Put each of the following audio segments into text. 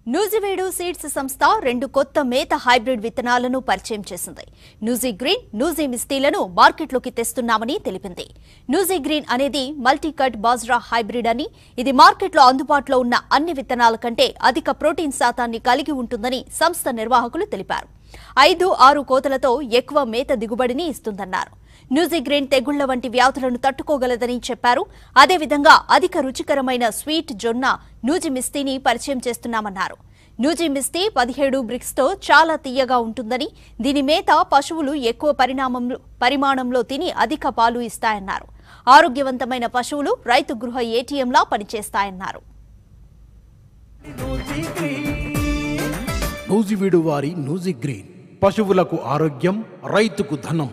Nuzvid seeds సంస్థ రెండు కొత్త మేత హైబ్రిడ్ విత్తనాలను పరిచయం చేసింది నూజీ గ్రీన్ నూజీ మిస్తీలను మార్కెట్లోకి తెస్తున్నామని తెలిపింది నూజీ గ్రీన్ అనేది మల్టీకట్ బాజ్రా హైబ్రిడ్ అని ఇది మార్కెట్లో అందుబాటులో ఉన్న అన్ని విత్తనాల కంటే అధిక ప్రోటీన్ శాతాన్ని కలిగి ఉంటుందని సంస్థ నిర్వాహకులు తెలిపారు ఐదు ఆరు కోతలతో ఎక్కువ మేత దిగుబడిని ఇస్తుందన్నారు న్యూజిగ్రెయిన్ తెగుళ్ల వంటి వ్యాధులను తట్టుకోగలదని చెప్పారు అదేవిధంగా అధిక రుచికరమైన స్వీట్ జొన్న నూజి మిస్తీని పరిచయం చేస్తున్నామన్నారు నూజి మిస్తీ పదిహేడు బ్రిక్స్తో చాలా తీయగా ఉంటుందని దీని మేత పశువులు ఎక్కువ పరిణామంలో పరిమాణంలో తిని అధిక పాలు ఇస్తాయన్నారు ఆరోగ్యవంతమైన పశువులు రైతు గృహ ఏటీఎంలా పనిచేస్తాయన్నారు నూజివీడు వారి నూజి గ్రీన్ పశువులకు ఆరోగ్యం రైతుకు ధనం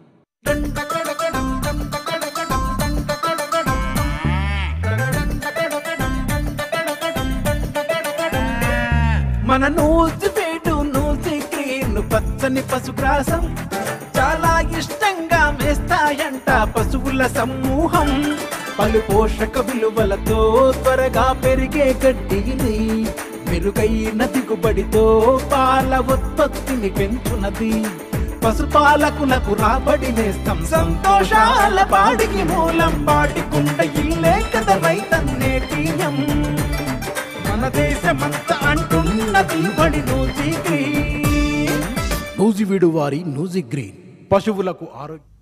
మన నూసి వేడు నూసి గ్రీన్ పచ్చని పశుగ్రాసం చాలా ఇష్టంగా వేస్తాయంట పశువుల సమూహం పలు పోషక విలువలతో త్వరగా పెరిగే గడ్డి ఇది మెరుగైన దిగుబడితో పాల ఉత్పత్తిని పెంచునది పశుపాలకులకు రాబడి నేస్తం సంతోషాల పాడికి మూలం పాటికుండ ఇల్లే కదా రైతన్నేటీయం మన దేశమంతా అంటున్నది బడి నూజీ గ్రీన్ నూజివీడు వారి నూజి గ్రీన్ పశువులకు ఆరోగ్యం